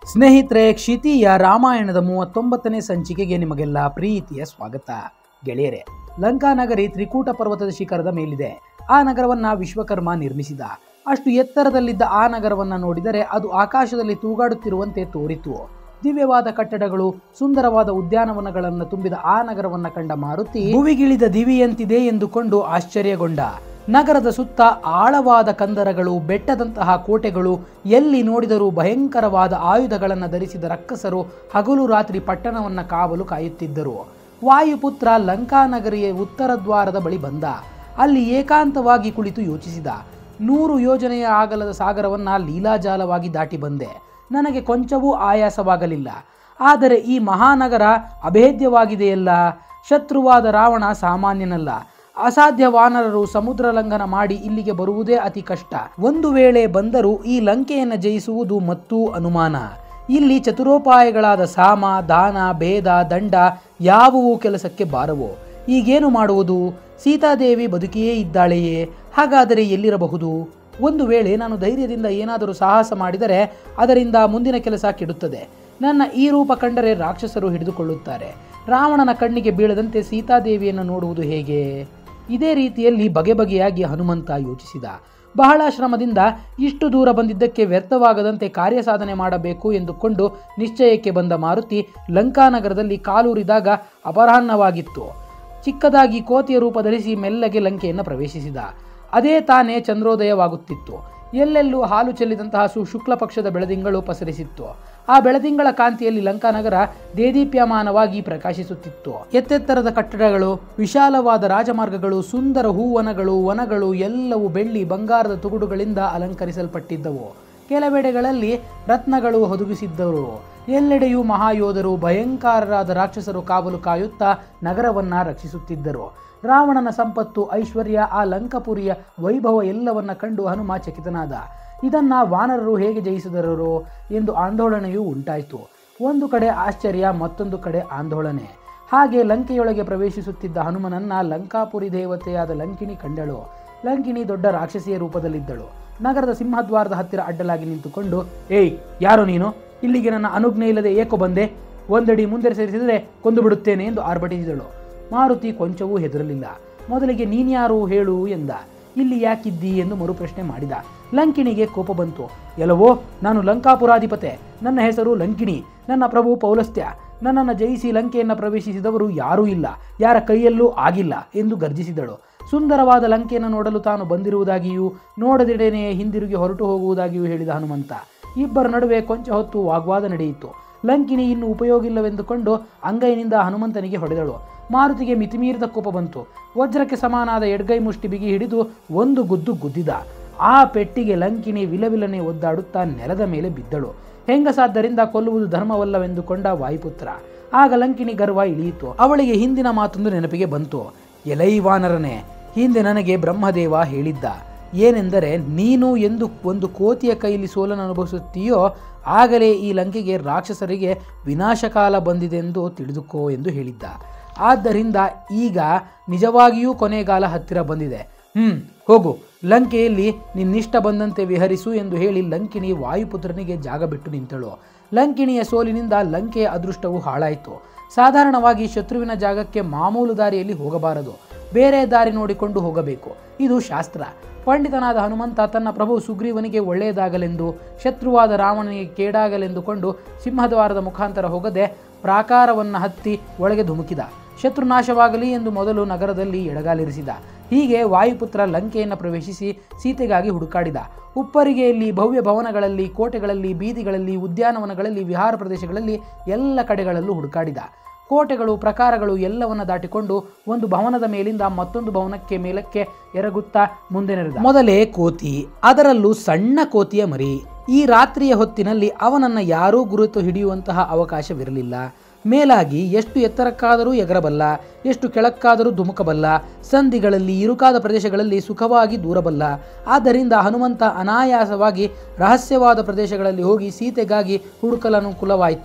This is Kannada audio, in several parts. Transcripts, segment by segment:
ಸ್ನೇಹಿತರೆ ಕ್ಷಿತಿಯ ರಾಮಾಯಣದ ಮೂವತ್ತೊಂಬತ್ತನೇ ಸಂಚಿಕೆಗೆ ನಿಮಗೆಲ್ಲ ಪ್ರೀತಿಯ ಸ್ವಾಗತ ಗೆಳೆಯರೆ ಲಂಕಾನಗರಿ ತ್ರಿಕೂಟ ಪರ್ವತದ ಶಿಖರದ ಮೇಲಿದೆ ಆ ನಗರವನ್ನ ವಿಶ್ವಕರ್ಮ ನಿರ್ಮಿಸಿದ ಅಷ್ಟು ಎತ್ತರದಲ್ಲಿದ್ದ ಆ ನಗರವನ್ನ ನೋಡಿದರೆ ಅದು ಆಕಾಶದಲ್ಲಿ ತೂಗಾಡುತ್ತಿರುವಂತೆ ತೋರಿತು ದಿವ್ಯವಾದ ಕಟ್ಟಡಗಳು ಸುಂದರವಾದ ಉದ್ಯಾನವನಗಳನ್ನು ತುಂಬಿದ ಆ ನಗರವನ್ನ ಕಂಡ ಮಾರುತಿ ಭುವಿಗಿಳಿದ ದಿವಿಯಂತಿದೆ ಎಂದುಕೊಂಡು ಆಶ್ಚರ್ಯಗೊಂಡ ನಗರದ ಸುತ್ತ ಆಳವಾದ ಕಂದರಗಳು ಬೆಟ್ಟದಂತಹ ಕೋಟೆಗಳು ಎಲ್ಲಿ ನೋಡಿದರೂ ಭಯಂಕರವಾದ ಆಯುಧಗಳನ್ನು ಧರಿಸಿದ ರಕ್ಕಸರು ಹಗಲು ರಾತ್ರಿ ಪಟ್ಟಣವನ್ನ ಕಾವಲು ಕಾಯುತ್ತಿದ್ದರು ವಾಯುಪುತ್ರ ಲಂಕಾನಗರಿಯ ಉತ್ತರ ದ್ವಾರದ ಬಳಿ ಬಂದ ಅಲ್ಲಿ ಏಕಾಂತವಾಗಿ ಕುಳಿತು ಯೋಚಿಸಿದ ನೂರು ಯೋಜನೆಯ ಆಗಲದ ಸಾಗರವನ್ನ ಲೀಲಾಜಾಲವಾಗಿ ದಾಟಿ ಬಂದೆ ನನಗೆ ಕೊಂಚವೂ ಆಯಾಸವಾಗಲಿಲ್ಲ ಆದರೆ ಈ ಮಹಾನಗರ ಅಭೇದ್ಯವಾಗಿದೆಯಲ್ಲ ಶತ್ರುವಾದ ರಾವಣ ಸಾಮಾನ್ಯನಲ್ಲ ಅಸಾಧ್ಯ ವಾನರರು ಸಮುದ್ರ ಲಂಘನ ಮಾಡಿ ಇಲ್ಲಿಗೆ ಬರುವುದೇ ಅತಿ ಕಷ್ಟ ಒಂದು ವೇಳೆ ಬಂದರೂ ಈ ಲಂಕೆಯನ್ನು ಜಯಿಸುವುದು ಮತ್ತೂ ಅನುಮಾನ ಇಲ್ಲಿ ಚತುರೋಪಾಯಗಳಾದ ಸಾಮ ದಾನ ಭೇದ ದಂಡ ಯಾವುವೂ ಕೆಲಸಕ್ಕೆ ಬಾರವು ಈಗೇನು ಮಾಡುವುದು ಸೀತಾದೇವಿ ಬದುಕಿಯೇ ಇದ್ದಾಳೆಯೇ ಹಾಗಾದರೆ ಎಲ್ಲಿರಬಹುದು ಒಂದು ವೇಳೆ ನಾನು ಧೈರ್ಯದಿಂದ ಏನಾದರೂ ಸಾಹಸ ಮಾಡಿದರೆ ಅದರಿಂದ ಮುಂದಿನ ಕೆಲಸ ಕೆಡುತ್ತದೆ ನನ್ನ ಈ ರೂಪ ಕಂಡರೆ ರಾಕ್ಷಸರು ಹಿಡಿದುಕೊಳ್ಳುತ್ತಾರೆ ರಾವಣನ ಕಣ್ಣಿಗೆ ಬೀಳದಂತೆ ಸೀತಾದೇವಿಯನ್ನು ನೋಡುವುದು ಹೇಗೆ ಇದೇ ರೀತಿಯಲ್ಲಿ ಬಗೆ ಬಗೆಯಾಗಿ ಹನುಮಂತ ಯೋಚಿಸಿದ ಬಹಳ ಶ್ರಮದಿಂದ ಇಷ್ಟು ದೂರ ಬಂದಿದ್ದಕ್ಕೆ ವ್ಯರ್ಥವಾಗದಂತೆ ಕಾರ್ಯ ಸಾಧನೆ ಮಾಡಬೇಕು ಎಂದುಕೊಂಡು ನಿಶ್ಚಯಕ್ಕೆ ಬಂದ ಮಾರುತಿ ಲಂಕಾನಗರದಲ್ಲಿ ಕಾಲೂರಿದಾಗ ಅಪರಾಹ್ನವಾಗಿತ್ತು ಚಿಕ್ಕದಾಗಿ ಕೋತಿಯ ರೂಪ ಧರಿಸಿ ಮೆಲ್ಲಗೆ ಲಂಕೆಯನ್ನು ಪ್ರವೇಶಿಸಿದ ಅದೇ ತಾನೇ ಚಂದ್ರೋದಯವಾಗುತ್ತಿತ್ತು ಎಲ್ಲೆಲ್ಲೂ ಹಾಲು ಚೆಲ್ಲಿದಂತಹ ಸು ಶುಕ್ಲ ಪಕ್ಷದ ಬೆಳದಿಂಗಳು ಪಸರಿಸಿತ್ತು ಆ ಬೆಳದಿಂಗಳ ಕಾಂತಿಯಲ್ಲಿ ಲಂಕಾನಗರ ದೇದೀಪ್ಯಮಾನವಾಗಿ ಪ್ರಕಾಶಿಸುತ್ತಿತ್ತು ಎತ್ತೆತ್ತರದ ಕಟ್ಟಡಗಳು ವಿಶಾಲವಾದ ರಾಜಮಾರ್ಗಗಳು ಸುಂದರ ಹೂವನಗಳು ವನಗಳು ಎಲ್ಲವೂ ಬೆಳ್ಳಿ ಬಂಗಾರದ ತುಗುಡುಗಳಿಂದ ಅಲಂಕರಿಸಲ್ಪಟ್ಟಿದ್ದವು ಕೆಲವೆಡೆಗಳಲ್ಲಿ ರತ್ನಗಳು ಹೊದುಗಿಸಿದ್ದರು ಎಲ್ಲೆಡೆಯೂ ಮಹಾಯೋಧರು ಭಯಂಕರರಾದ ರಾಕ್ಷಸರು ಕಾವಲು ಕಾಯುತ್ತಾ ನಗರವನ್ನ ರಕ್ಷಿಸುತ್ತಿದ್ದರು ರಾವಣನ ಸಂಪತ್ತು ಐಶ್ವರ್ಯ ಆ ಲಂಕಪುರಿಯ ವೈಭವ ಎಲ್ಲವನ್ನ ಕಂಡು ಹನುಮ ಚಕಿತನಾದ ಇದನ್ನ ವಾನರರು ಹೇಗೆ ಜಯಿಸಿದರು ಎಂದು ಆಂದೋಲನೆಯೂ ಉಂಟಾಯಿತು ಒಂದು ಕಡೆ ಆಶ್ಚರ್ಯ ಮತ್ತೊಂದು ಕಡೆ ಆಂದೋಲನೆ ಹಾಗೆ ಲಂಕೆಯೊಳಗೆ ಪ್ರವೇಶಿಸುತ್ತಿದ್ದ ಹನುಮನನ್ನ ಲಂಕಾಪುರಿ ದೇವತೆಯಾದ ಲಂಕಿಣಿ ಕಂಡಳು ಲಂಕಿಣಿ ದೊಡ್ಡ ರಾಕ್ಷಸಿಯ ರೂಪದಲ್ಲಿದ್ದಳು ನಗರದ ಸಿಂಹದ್ವಾರದ ಹತ್ತಿರ ಅಡ್ಡಲಾಗಿ ನಿಂತುಕೊಂಡು ಏಯ್ ಯಾರು ನೀನು ಇಲ್ಲಿಗೆ ನನ್ನ ಅನುಜ್ಞೆ ಇಲ್ಲದೆ ಏಕೋ ಬಂದೆ ಒಂದಡಿ ಮುಂದೆ ಸೇರಿಸಿದರೆ ಕೊಂದು ಬಿಡುತ್ತೇನೆ ಎಂದು ಆರ್ಭಟಿಸಿದಳು ಮಾರುತಿ ಕೊಂಚವೂ ಹೆದರಲಿಲ್ಲ ಮೊದಲಿಗೆ ನೀನ್ಯಾರು ಹೇಳು ಎಂದ ಇಲ್ಲಿ ಯಾಕಿದ್ದಿ ಎಂದು ಮರುಪ್ರಶ್ನೆ ಮಾಡಿದ ಲಂಕಿಣಿಗೆ ಕೋಪ ಬಂತು ಎಲ್ಲವೋ ನಾನು ಲಂಕಾಪುರಾಧಿಪತೆ ನನ್ನ ಹೆಸರು ಲಂಕಿಣಿ ನನ್ನ ಪ್ರಭು ಪೌಲಸ್ತ್ಯ ನನ್ನನ್ನು ಜಯಿಸಿ ಲಂಕೆಯನ್ನು ಪ್ರವೇಶಿಸಿದವರು ಯಾರೂ ಇಲ್ಲ ಯಾರ ಕೈಯಲ್ಲೂ ಆಗಿಲ್ಲ ಎಂದು ಗರ್ಜಿಸಿದಳು ಸುಂದರವಾದ ಲಂಕೆಯನ್ನು ನೋಡಲು ತಾನು ಬಂದಿರುವುದಾಗಿಯೂ ನೋಡದಿಡೇನೆ ಹಿಂದಿರುಗಿ ಹೊರಟು ಹೋಗುವುದಾಗಿಯೂ ಹೇಳಿದ ಹನುಮಂತ ಇಬ್ಬರ ನಡುವೆ ಕೊಂಚ ಹೊತ್ತು ವಾಗ್ವಾದ ನಡೆಯಿತು ಲಂಕಿಣಿ ಇನ್ನು ಉಪಯೋಗಿಲ್ಲವೆಂದುಕೊಂಡು ಅಂಗೈನಿಂದ ಹನುಮಂತನಿಗೆ ಹೊಡೆದಳು ಮಾರುತಿಗೆ ಮಿತಿಮೀರಿದ ಕೋಪ ಬಂತು ವಜ್ರಕ್ಕೆ ಸಮಾನಾದ ಎಡ್ಗೈ ಮುಷ್ಟಿ ಬಿಗಿ ಹಿಡಿದು ಒಂದು ಗುದ್ದು ಗುದ್ದಿದ ಆ ಪೆಟ್ಟಿಗೆ ಲಂಕಿಣಿ ವಿಲವಿಲನೆ ಒದ್ದಾಡುತ್ತಾ ನೆಲದ ಮೇಲೆ ಬಿದ್ದಳು ಹೆಂಗಸಾದ್ದರಿಂದ ಕೊಲ್ಲುವುದು ಧರ್ಮವಲ್ಲವೆಂದುಕೊಂಡ ವಾಯುಪುತ್ರ ಆಗ ಲಂಕಿಣಿ ಗರ್ವ ಇಳಿಯಿತು ಅವಳಿಗೆ ಹಿಂದಿನ ಮಾತೊಂದು ನೆನಪಿಗೆ ಬಂತು ಎಲೈ ವಾನರನೆ ಹಿಂದೆ ನನಗೆ ಬ್ರಹ್ಮದೇವ ಹೇಳಿದ್ದ ಏನೆಂದರೆ ನೀನು ಎಂದು ಒಂದು ಕೋತಿಯ ಕೈಲಿ ಸೋಲನ್ನು ಅನುಭವಿಸುತ್ತೀಯೋ ಆಗಲೇ ಈ ಲಂಕೆಗೆ ರಾಕ್ಷಸರಿಗೆ ವಿನಾಶಕಾಲ ಬಂದಿದೆಂದು ತಿಳಿದುಕೋ ಎಂದು ಹೇಳಿದ್ದ ಆದ್ದರಿಂದ ಈಗ ನಿಜವಾಗಿಯೂ ಕೊನೆಗಾಲ ಹತ್ತಿರ ಬಂದಿದೆ ಹ್ಮ್ ಹೋಗು ಲಂಕೆಯಲ್ಲಿ ನಿನ್ನಿಷ್ಟ ಬಂದಂತೆ ವಿಹರಿಸು ಎಂದು ಹೇಳಿ ಲಂಕಿಣಿ ವಾಯುಪುತ್ರನಿಗೆ ಜಾಗ ಬಿಟ್ಟು ನಿಂತಳು ಲಂಕಿಣಿಯ ಸೋಲಿನಿಂದ ಲಂಕೆಯ ಅದೃಷ್ಟವು ಹಾಳಾಯಿತು ಸಾಧಾರಣವಾಗಿ ಶತ್ರುವಿನ ಜಾಗಕ್ಕೆ ಮಾಮೂಲು ದಾರಿಯಲ್ಲಿ ಹೋಗಬಾರದು ಬೇರೆ ದಾರಿ ನೋಡಿಕೊಂಡು ಹೋಗಬೇಕು ಇದು ಶಾಸ್ತ್ರ ಪಂಡಿತನಾದ ಹನುಮಂತ ತನ್ನ ಪ್ರಭು ಸುಗ್ರೀವನಿಗೆ ಒಳ್ಳೆಯದಾಗಲೆಂದು ಶತ್ರುವಾದ ರಾವಣನಿಗೆ ಕೇಡಾಗಲೆಂದುಕೊಂಡು ಸಿಂಹದ್ವಾರದ ಮುಖಾಂತರ ಹೋಗದೆ ಪ್ರಾಕಾರವನ್ನು ಹತ್ತಿ ಒಳಗೆ ಧುಮುಕಿದ ಶತ್ರುನಾಶವಾಗಲಿ ಎಂದು ಮೊದಲು ನಗರದಲ್ಲಿ ಎಡಗಾಲಿರಿಸಿದ ಹೀಗೆ ವಾಯುಪುತ್ರ ಲಂಕೆಯನ್ನು ಪ್ರವೇಶಿಸಿ ಸೀತೆಗಾಗಿ ಹುಡುಕಾಡಿದ ಉಪ್ಪರಿಗೆಯಲ್ಲಿ ಭವ್ಯ ಭವನಗಳಲ್ಲಿ ಕೋಟೆಗಳಲ್ಲಿ ಬೀದಿಗಳಲ್ಲಿ ಉದ್ಯಾನವನಗಳಲ್ಲಿ ವಿಹಾರ ಪ್ರದೇಶಗಳಲ್ಲಿ ಎಲ್ಲ ಕಡೆಗಳಲ್ಲೂ ಹುಡುಕಾಡಿದ ಕೋಟೆಗಳು ಪ್ರಕಾರಗಳು ಎಲ್ಲವನ್ನ ದಾಟಿಕೊಂಡು ಒಂದು ಭವನದ ಮೇಲಿಂದ ಮತ್ತೊಂದು ಭವನಕ್ಕೆ ಮೇಲಕ್ಕೆ ಎರಗುತ್ತಾ ಮುಂದೆ ನೆರೆದ ಮೊದಲೇ ಕೋತಿ ಅದರಲ್ಲೂ ಸಣ್ಣ ಕೋತಿಯ ಮರಿ ಈ ರಾತ್ರಿಯ ಹೊತ್ತಿನಲ್ಲಿ ಅವನನ್ನ ಯಾರೂ ಗುರುತು ಹಿಡಿಯುವಂತಹ ಅವಕಾಶವಿರಲಿಲ್ಲ ಮೇಲಾಗಿ ಎಷ್ಟು ಎತ್ತರಕ್ಕಾದರೂ ಎಗರಬಲ್ಲ ಎಷ್ಟು ಕೆಳಕ್ಕಾದರೂ ಧುಮುಕಬಲ್ಲ ಸಂಧಿಗಳಲ್ಲಿ ಇರುಕಾದ ಪ್ರದೇಶಗಳಲ್ಲಿ ಸುಖವಾಗಿ ದೂರಬಲ್ಲ ಆದ್ದರಿಂದ ಹನುಮಂತ ಅನಾಯಾಸವಾಗಿ ರಹಸ್ಯವಾದ ಪ್ರದೇಶಗಳಲ್ಲಿ ಹೋಗಿ ಸೀತೆಗಾಗಿ ಹುಡುಕಲು ಅನುಕೂಲವಾಯಿತು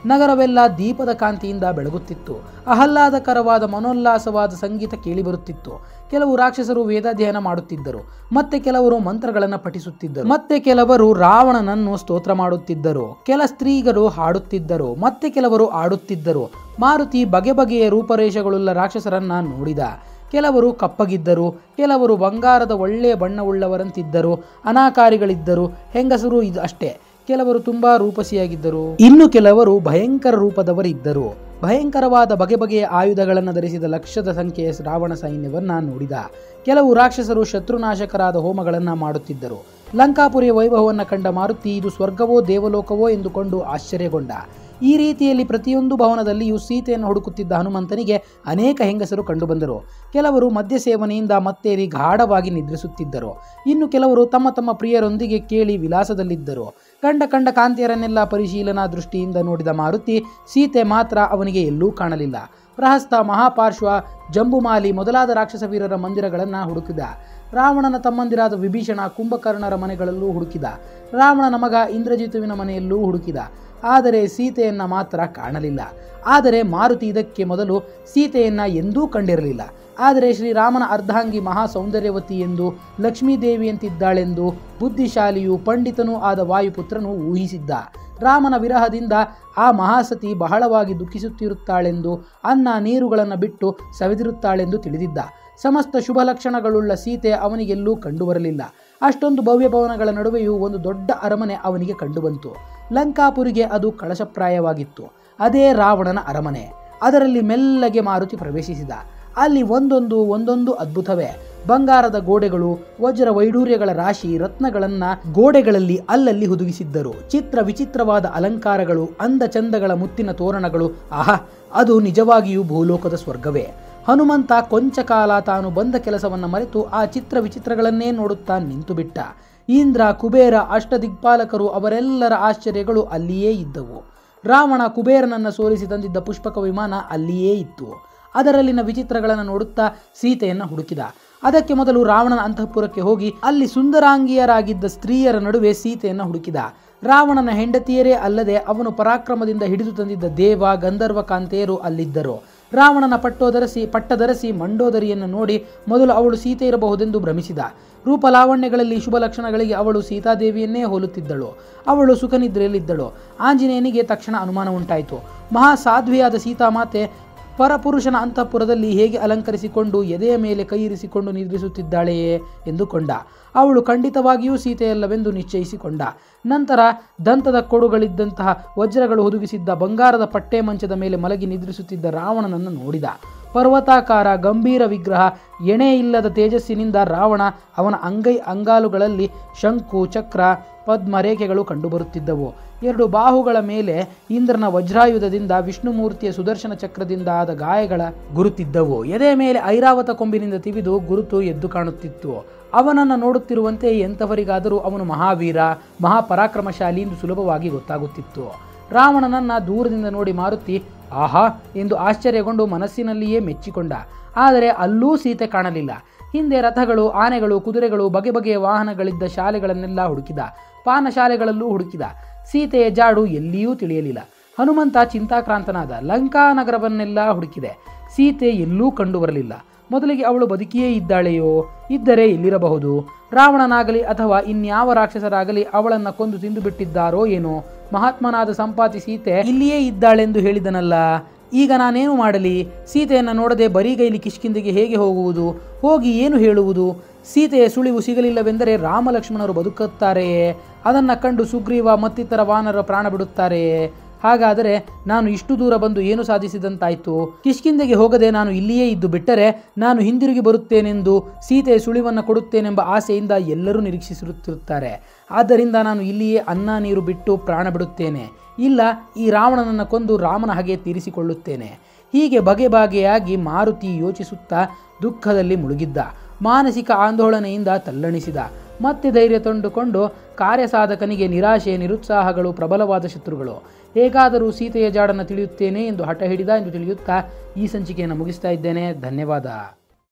ನಗರವೆಲ್ಲ ದೀಪದ ಕಾಂತಿಯಿಂದ ಬೆಳಗುತ್ತಿತ್ತು ಆಹ್ಲಾದಕರವಾದ ಮನೋಲ್ಲಾಸವಾದ ಸಂಗೀತ ಕೇಳಿಬರುತ್ತಿತ್ತು ಕೆಲವು ರಾಕ್ಷಸರು ವೇದಾಧ್ಯಯನ ಮಾಡುತ್ತಿದ್ದರು ಮತ್ತೆ ಕೆಲವರು ಮಂತ್ರಗಳನ್ನು ಪಠಿಸುತ್ತಿದ್ದರು ಮತ್ತೆ ಕೆಲವರು ರಾವಣನನ್ನು ಸ್ತೋತ್ರ ಮಾಡುತ್ತಿದ್ದರು ಕೆಲ ಸ್ತ್ರೀಗರು ಹಾಡುತ್ತಿದ್ದರು ಮತ್ತೆ ಕೆಲವರು ಆಡುತ್ತಿದ್ದರು ಮಾರುತಿ ಬಗೆ ಬಗೆಯ ರೂಪರೇಷಗಳುಳ್ಳ ರಾಕ್ಷಸರನ್ನ ನೋಡಿದ ಕೆಲವರು ಕಪ್ಪಗಿದ್ದರು ಕೆಲವರು ಬಂಗಾರದ ಒಳ್ಳೆಯ ಬಣ್ಣವುಳ್ಳವರಂತಿದ್ದರು ಅನಾಕಾರಿಗಳಿದ್ದರು ಹೆಂಗಸರು ಇದು ಅಷ್ಟೇ ಕೆಲವರು ತುಂಬಾ ರೂಪಸಿಯಾಗಿದ್ದರು ಇನ್ನು ಕೆಲವರು ಭಯಂಕರ ರೂಪದವರಿದ್ದರು ಭಯಂಕರವಾದ ಬಗೆ ಬಗೆಯ ಆಯುಧಗಳನ್ನು ಧರಿಸಿದ ಲಕ್ಷದ ಸಂಖ್ಯೆಯ ರಾವಣ ಸೈನ್ಯವನ್ನ ನೋಡಿದ ಕೆಲವು ರಾಕ್ಷಸರು ಶತ್ರುನಾಶಕರಾದ ಹೋಮಗಳನ್ನು ಮಾಡುತ್ತಿದ್ದರು ಲಂಕಾಪುರಿಯ ವೈಭವವನ್ನು ಕಂಡ ಮಾರುತಿ ಇದು ಸ್ವರ್ಗವೋ ದೇವಲೋಕವೋ ಎಂದುಕೊಂಡು ಆಶ್ಚರ್ಯಗೊಂಡ ಈ ರೀತಿಯಲ್ಲಿ ಪ್ರತಿಯೊಂದು ಭವನದಲ್ಲಿಯೂ ಸೀತೆಯನ್ನು ಹುಡುಕುತ್ತಿದ್ದ ಹನುಮಂತನಿಗೆ ಅನೇಕ ಹೆಂಗಸರು ಕಂಡುಬಂದರು ಕೆಲವರು ಮದ್ಯ ಸೇವನೆಯಿಂದ ಮತ್ತೇರಿ ಗಾಢವಾಗಿ ನಿದ್ರಿಸುತ್ತಿದ್ದರು ಇನ್ನು ಕೆಲವರು ತಮ್ಮ ತಮ್ಮ ಪ್ರಿಯರೊಂದಿಗೆ ಕೇಳಿ ವಿಲಾಸದಲ್ಲಿದ್ದರು ಕಂಡ ಕಂಡ ಕಾಂತಿಯರನ್ನೆಲ್ಲ ಪರಿಶೀಲನಾ ದೃಷ್ಟಿಯಿಂದ ನೋಡಿದ ಮಾರುತಿ ಸೀತೆ ಮಾತ್ರ ಅವನಿಗೆ ಎಲ್ಲೂ ಕಾಣಲಿಲ್ಲ ಪ್ರಹಸ್ತ ಮಹಾಪಾರ್ಶ್ವ ಜಂಬುಮಾಲಿ ಮೊದಲಾದ ರಾಕ್ಷಸ ವೀರರ ಮಂದಿರಗಳನ್ನು ಹುಡುಕಿದ ರಾವಣನ ತಮ್ಮಂದಿರಾದ ವಿಭೀಷಣ ಕುಂಭಕರ್ಣರ ಮನೆಗಳಲ್ಲೂ ಹುಡುಕಿದ ರಾವಣನ ಮಗ ಇಂದ್ರಜಿತುವಿನ ಮನೆಯಲ್ಲೂ ಹುಡುಕಿದ ಆದರೆ ಸೀತೆಯನ್ನ ಮಾತ್ರ ಕಾಣಲಿಲ್ಲ ಆದರೆ ಮಾರುತಿ ಇದಕ್ಕೆ ಮೊದಲು ಸೀತೆಯನ್ನ ಎಂದೂ ಕಂಡಿರಲಿಲ್ಲ ಆದರೆ ಶ್ರೀರಾಮನ ಅರ್ಧಾಂಗಿ ಮಹಾ ಸೌಂದರ್ಯವತಿ ಎಂದು ಲಕ್ಷ್ಮೀದೇವಿಯಂತಿದ್ದಾಳೆಂದು ಬುದ್ಧಿಶಾಲಿಯೂ ಪಂಡಿತನೂ ಆದ ವಾಯುಪುತ್ರನು ಊಹಿಸಿದ್ದ ರಾಮನ ವಿರಹದಿಂದ ಆ ಮಹಾಸತಿ ಬಹಳವಾಗಿ ದುಃಖಿಸುತ್ತಿರುತ್ತಾಳೆಂದು ಅನ್ನ ನೀರುಗಳನ್ನು ಬಿಟ್ಟು ಸವೆದಿರುತ್ತಾಳೆಂದು ತಿಳಿದಿದ್ದ ಸಮಸ್ತ ಶುಭ ಲಕ್ಷಣಗಳುಳ್ಳ ಸೀತೆ ಅವನಿಗೆಲ್ಲೂ ಕಂಡುಬರಲಿಲ್ಲ ಅಷ್ಟೊಂದು ಭವ್ಯ ಭವನಗಳ ನಡುವೆಯೂ ಒಂದು ದೊಡ್ಡ ಅರಮನೆ ಅವನಿಗೆ ಕಂಡುಬಂತು ಲಂಕಾಪುರಿಗೆ ಅದು ಕಳಶಪ್ರಾಯವಾಗಿತ್ತು ಅದೇ ರಾವಣನ ಅರಮನೆ ಅದರಲ್ಲಿ ಮೆಲ್ಲಗೆ ಮಾರುತಿ ಪ್ರವೇಶಿಸಿದ ಅಲ್ಲಿ ಒಂದೊಂದು ಒಂದೊಂದು ಅದ್ಭುತವೇ ಬಂಗಾರದ ಗೋಡೆಗಳು ವಜ್ರ ವೈಡೂರ್ಯಗಳ ರಾಶಿ ರತ್ನಗಳನ್ನ ಗೋಡೆಗಳಲ್ಲಿ ಅಲ್ಲಲ್ಲಿ ಹುದುಗಿಸಿದ್ದರು ಚಿತ್ರ ವಿಚಿತ್ರವಾದ ಅಲಂಕಾರಗಳು ಅಂದ ಚಂದಗಳ ಮುತ್ತಿನ ತೋರಣಗಳು ಆಹಾ ಅದು ನಿಜವಾಗಿಯೂ ಭೂಲೋಕದ ಸ್ವರ್ಗವೇ ಹನುಮಂತ ಕೊಂಚ ಕಾಲ ತಾನು ಬಂದ ಕೆಲಸವನ್ನ ಮರೆತು ಆ ಚಿತ್ರ ವಿಚಿತ್ರಗಳನ್ನೇ ನೋಡುತ್ತಾ ನಿಂತು ಬಿಟ್ಟ ಇಂದ್ರ ಕುಬೇರ ಅಷ್ಟದಿಗ್ಪಾಲಕರು ಅವರೆಲ್ಲರ ಆಶ್ಚರ್ಯಗಳು ಅಲ್ಲಿಯೇ ಇದ್ದವು ರಾವಣ ಕುಬೇರನನ್ನ ಸೋಲಿಸಿ ತಂದಿದ್ದ ಪುಷ್ಪಕ ವಿಮಾನ ಅಲ್ಲಿಯೇ ಇತ್ತು ಅದರಲ್ಲಿನ ವಿಚಿತ್ರಗಳನ್ನು ನೋಡುತ್ತಾ ಸೀತೆಯನ್ನ ಹುಡುಕಿದ ಅದಕ್ಕೆ ಮೊದಲು ರಾವಣನ ಅಂತಃಪುರಕ್ಕೆ ಹೋಗಿ ಅಲ್ಲಿ ಸುಂದರಾಂಗಿಯರಾಗಿದ್ದ ಸ್ತ್ರೀಯರ ನಡುವೆ ಸೀತೆಯನ್ನ ಹುಡುಕಿದ ರಾವಣನ ಹೆಂಡತಿಯರೇ ಅಲ್ಲದೆ ಅವನು ಪರಾಕ್ರಮದಿಂದ ಹಿಡಿದು ತಂದಿದ್ದ ದೇವ ಗಂಧರ್ವ ಕಾಂತೆಯರು ಅಲ್ಲಿದ್ದರು ರಾವಣನ ಪಟ್ಟೋದರಸಿ ಪಟ್ಟದರಸಿ ಮಂಡೋದರಿಯನ್ನು ನೋಡಿ ಮೊದಲು ಅವಳು ಸೀತೆ ಇರಬಹುದೆಂದು ಭ್ರಮಿಸಿದ ರೂಪಲಾವಣ್ಯಗಳಲ್ಲಿ ಶುಭ ಲಕ್ಷಣಗಳಿಗೆ ಅವಳು ಸೀತಾದೇವಿಯನ್ನೇ ಹೋಲುತ್ತಿದ್ದಳು ಅವಳು ಸುಖನಿದ್ರೆಯಲ್ಲಿದ್ದಳು ಆಂಜನೇಯನಿಗೆ ತಕ್ಷಣ ಅನುಮಾನ ಉಂಟಾಯಿತು ಮಹಾ ಸಾಧ್ವಿಯಾದ ಸೀತಾಮಾತೆ ಪರಪುರುಷನ ಅಂತಃಪುರದಲ್ಲಿ ಹೇಗೆ ಅಲಂಕರಿಸಿಕೊಂಡು ಎದೆಯ ಮೇಲೆ ಕೈ ಇರಿಸಿಕೊಂಡು ನಿದ್ರಿಸುತ್ತಿದ್ದಾಳೆಯೇ ಎಂದುಕೊಂಡ ಅವಳು ಖಂಡಿತವಾಗಿಯೂ ಸೀತೆಯಲ್ಲವೆಂದು ನಿಶ್ಚಯಿಸಿಕೊಂಡ ನಂತರ ದಂತದ ಕೊಡುಗಳಿದ್ದಂತಹ ವಜ್ರಗಳು ಹುದುಗಿಸಿದ್ದ ಬಂಗಾರದ ಪಟ್ಟೆ ಮಂಚದ ಮೇಲೆ ಮಲಗಿ ನಿದ್ರಿಸುತ್ತಿದ್ದ ರಾವಣನನ್ನು ನೋಡಿದ ಪರ್ವತಾಕಾರ ಗಂಭೀರ ವಿಗ್ರಹ ಎಣೆ ಇಲ್ಲದ ತೇಜಸ್ಸಿನಿಂದ ರಾವಣ ಅವನ ಅಂಗೈ ಅಂಗಾಲುಗಳಲ್ಲಿ ಶಂಕು ಚಕ್ರ ಪದ್ಮ ರೇಖೆಗಳು ಕಂಡುಬರುತ್ತಿದ್ದವು ಎರಡು ಬಾಹುಗಳ ಮೇಲೆ ಇಂದ್ರನ ವಜ್ರಾಯುಧದಿಂದ ವಿಷ್ಣುಮೂರ್ತಿಯ ಸುದರ್ಶನ ಚಕ್ರದಿಂದ ಆದ ಗಾಯಗಳ ಗುರುತಿದ್ದವು ಎದೆ ಮೇಲೆ ಐರಾವತ ಕೊಂಬಿನಿಂದ ತಿವಿದು ಗುರುತು ಎದ್ದು ಕಾಣುತ್ತಿತ್ತು ಅವನನ್ನು ನೋಡುತ್ತಿರುವಂತೆ ಎಂಥವರಿಗಾದರೂ ಅವನು ಮಹಾವೀರ ಮಹಾಪರಾಕ್ರಮಶಾಲಿ ಎಂದು ಸುಲಭವಾಗಿ ಗೊತ್ತಾಗುತ್ತಿತ್ತು ರಾವಣನನ್ನ ದೂರದಿಂದ ನೋಡಿ ಮಾರುತಿ ಆಹಾ ಎಂದು ಆಶ್ಚರ್ಯಗೊಂಡು ಮನಸ್ಸಿನಲ್ಲಿಯೇ ಮೆಚ್ಚಿಕೊಂಡ ಆದರೆ ಅಲ್ಲೂ ಸೀತೆ ಕಾಣಲಿಲ್ಲ ಹಿಂದೆ ರಥಗಳು ಆನೆಗಳು ಕುದುರೆಗಳು ಬಗೆ ಬಗೆಯ ವಾಹನಗಳಿದ್ದ ಶಾಲೆಗಳನ್ನೆಲ್ಲ ಹುಡುಕಿದ ಪಾನಶಾಲೆಗಳಲ್ಲೂ ಹುಡುಕಿದ ಸೀತೆಯ ಜಾಡು ಎಲ್ಲಿಯೂ ತಿಳಿಯಲಿಲ್ಲ ಹನುಮಂತ ಚಿಂತಾಕ್ರಾಂತನಾದ ಲಂಕಾ ನಗರವನ್ನೆಲ್ಲ ಹುಡುಕಿದೆ ಸೀತೆ ಎಲ್ಲೂ ಕಂಡುಬರಲಿಲ್ಲ ಮೊದಲಿಗೆ ಅವಳು ಬದುಕಿಯೇ ಇದ್ದಾಳೆಯೋ ಇದ್ದರೆ ಎಲ್ಲಿರಬಹುದು ರಾವಣನಾಗಲಿ ಅಥವಾ ಇನ್ಯಾವ ರಾಕ್ಷಸರಾಗಲಿ ಅವಳನ್ನ ಕೊಂದು ತಿಂದು ಬಿಟ್ಟಿದ್ದಾರೋ ಏನೋ ಮಹಾತ್ಮನಾದ ಸಂಪಾತಿ ಸೀತೆ ಇಲ್ಲಿಯೇ ಇದ್ದಾಳೆಂದು ಹೇಳಿದನಲ್ಲ ಈಗ ನಾನೇನು ಮಾಡಲಿ ಸೀತೆಯನ್ನು ನೋಡದೆ ಬರಿಗೈಲಿ ಕಿಷ್ಕಿಂದಿಗೆ ಹೇಗೆ ಹೋಗುವುದು ಹೋಗಿ ಏನು ಹೇಳುವುದು ಸೀತೆಯ ಸುಳಿವು ಸಿಗಲಿಲ್ಲವೆಂದರೆ ರಾಮಲಕ್ಷ್ಮಣರು ಬದುಕುತ್ತಾರೆಯೇ ಅದನ್ನು ಕಂಡು ಸುಗ್ರೀವ ಮತ್ತಿತರ ವಾನರ ಪ್ರಾಣ ಬಿಡುತ್ತಾರೆಯೇ ಹಾಗಾದರೆ ನಾನು ಇಷ್ಟು ದೂರ ಬಂದು ಏನು ಸಾಧಿಸಿದಂತಾಯ್ತು ಕಿಷ್ಕಿಂದೆಗೆ ಹೋಗದೆ ನಾನು ಇಲ್ಲಿಯೇ ಇದ್ದು ಬಿಟ್ಟರೆ ನಾನು ಹಿಂದಿರುಗಿ ಬರುತ್ತೇನೆಂದು ಸೀತೆಯ ಸುಳಿವನ್ನು ಕೊಡುತ್ತೇನೆಂಬ ಆಸೆಯಿಂದ ಎಲ್ಲರೂ ನಿರೀಕ್ಷಿಸುತ್ತಿರುತ್ತಾರೆ ಆದ್ದರಿಂದ ನಾನು ಇಲ್ಲಿಯೇ ಅನ್ನ ನೀರು ಬಿಟ್ಟು ಪ್ರಾಣ ಬಿಡುತ್ತೇನೆ ಇಲ್ಲ ಈ ರಾವಣನನ್ನು ಕೊಂದು ರಾಮನ ಹಾಗೆ ತೀರಿಸಿಕೊಳ್ಳುತ್ತೇನೆ ಹೀಗೆ ಬಗೆ ಬಗೆಯಾಗಿ ಮಾರುತಿ ಯೋಚಿಸುತ್ತಾ ದುಃಖದಲ್ಲಿ ಮುಳುಗಿದ್ದ ಮಾನಸಿಕ ಆಂದೋಲನೆಯಿಂದ ತಲ್ಲಣಿಸಿದ ಮತ್ತೆ ಧೈರ್ಯ ತಂದುಕೊಂಡು ಕಾರ್ಯಸಾಧಕನಿಗೆ ನಿರಾಶೆ ನಿರುತ್ಸಾಹಗಳು ಪ್ರಬಲವಾದ ಶತ್ರುಗಳು ಹೇಗಾದರೂ ಸೀತೆಯ ಜಾಡನ್ನು ತಿಳಿಯುತ್ತೇನೆ ಎಂದು ಹಠ ಹಿಡಿದ ಎಂದು ತಿಳಿಯುತ್ತಾ ಈ ಸಂಚಿಕೆಯನ್ನು ಮುಗಿಸ್ತಾ ಇದ್ದೇನೆ ಧನ್ಯವಾದ